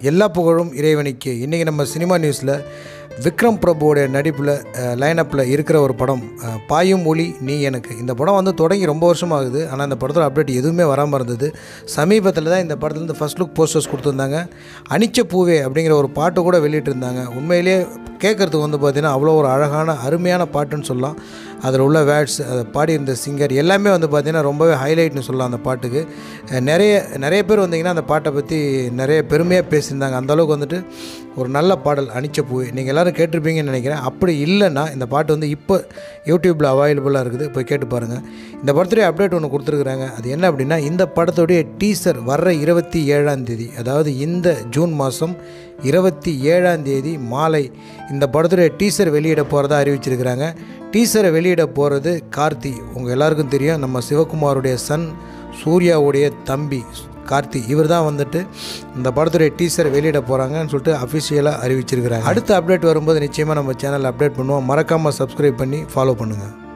எல்லா புகழும் இறைவனுக்கு இன்றைக்கி நம்ம சினிமா நியூஸில் விக்ரம் பிரபுவோடைய நடிப்பில் லைனப்பில் இருக்கிற ஒரு படம் அஹ், பாயும் ஒளி நீ எனக்கு இந்த படம் வந்து தொடங்கி ரொம்ப வருஷம் ஆகுது ஆனால் இந்த படத்தோட அப்டேட் எதுவுமே வராமல் இருந்தது சமீபத்தில் தான் இந்த படத்துலேருந்து ஃபர்ஸ்ட் லுக் போஸ்டர்ஸ் கொடுத்துருந்தாங்க அனிச்ச பூவே அப்படிங்கிற ஒரு பாட்டு கூட வெளியிட்டிருந்தாங்க உண்மையிலேயே கேட்குறதுக்கு வந்து பார்த்திங்கன்னா அவ்வளோ ஒரு அழகான அருமையான பாட்டுன்னு சொல்லலாம் அதில் உள்ள வேர்ட்ஸ் அதை பாடியிருந்த சிங்கர் எல்லாமே வந்து பார்த்திங்கன்னா ரொம்பவே ஹைலைட்னு சொல்லலாம் அந்த பாட்டுக்கு அஹ் நிறைய நிறைய பேர் வந்தீங்கன்னா அந்த பாட்டை பற்றி நிறைய பெருமையாக பேசியிருந்தாங்க அந்த அளவுக்கு வந்துட்டு ஒரு நல்ல பாடல் அனிச்ச பூ நீங்கள் எல்லோரும் கேட்டிருப்பீங்கன்னு நினைக்கிறேன் அப்படி இல்லைன்னா இந்த பாட்டு வந்து இப்போ யூடியூப்பில் அவைலபிளாக இருக்குது போய் கேட்டு பாருங்கள் இந்த படத்துடைய அப்டேட் ஒன்று கொடுத்துருக்குறாங்க அது என்ன அப்படின்னா இந்த படத்துடைய டீசர் வர்ற இருபத்தி ஏழாம் தேதி அதாவது இந்த ஜூன் மாதம் இருபத்தி ஏழாம் தேதி மாலை இந்த படத்துடைய டீசர் வெளியிட போகிறதா அறிவிச்சிருக்கிறாங்க டீசரை வெளியிட போகிறது கார்த்தி உங்கள் எல்லாருக்கும் தெரியும் நம்ம சிவகுமாருடைய சன் சூர்யாவுடைய தம்பி கார்த்தி இவர் தான் வந்துட்டு இந்த படத்துடைய டீசர் வெளியிட போகிறாங்கன்னு சொல்லிட்டு அஃபிஷியலாக அறிவிச்சிருக்கிறாங்க அடுத்த அப்டேட் வரும்போது நிச்சயமாக நம்ம சேனல் அப்டேட் பண்ணுவோம் மறக்காமல் சப்ஸ்கிரைப் பண்ணி ஃபாலோ பண்ணுங்கள்